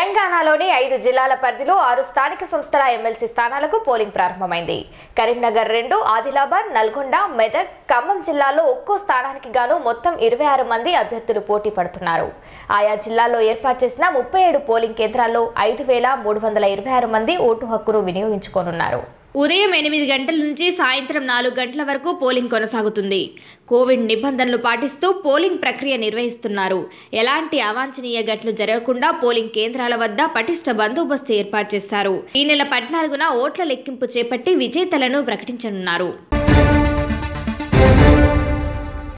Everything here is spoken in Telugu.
తెలంగాణలోని ఐదు జిల్లాల పరిధిలో ఆరు స్థానిక సంస్థల ఎమ్మెల్సీ స్థానాలకు పోలింగ్ ప్రారంభమైంది కరీంనగర్ రెండు ఆదిలాబాద్ నల్గొండ మెదక్ ఖమ్మం జిల్లాల్లో ఒక్కో స్థానానికి గాను మొత్తం ఇరవై ఆరు మంది అభ్యర్థులు పోటీ పడుతున్నారు ఆయా జిల్లాల్లో ఏర్పాటు చేసిన ముప్పై ఏడు పోలింగ్ కేంద్రాల్లో ఐదు వేల మూడు వందల ఇరవై ఆరు మంది ఓటు హక్కును వినియోగించుకోనున్నారు ఉదయం ఎనిమిది గంటల నుంచి సాయంత్రం నాలుగు గంటల వరకు పోలింగ్ కొనసాగుతుంది కోవిడ్ నిబంధనలు పాటిస్తూ పోలింగ్ ప్రక్రియ నిర్వహిస్తున్నారు ఎలాంటి అవాంఛనీయ ఘటనలు జరగకుండా పోలింగ్ కేంద్రాల వద్ద పటిష్ట బందోబస్తు ఏర్పాటు చేశారు ఈ నెల పద్నాలుగున ఓట్ల లెక్కింపు చేపట్టి విజేతలను ప్రకటించనున్నారు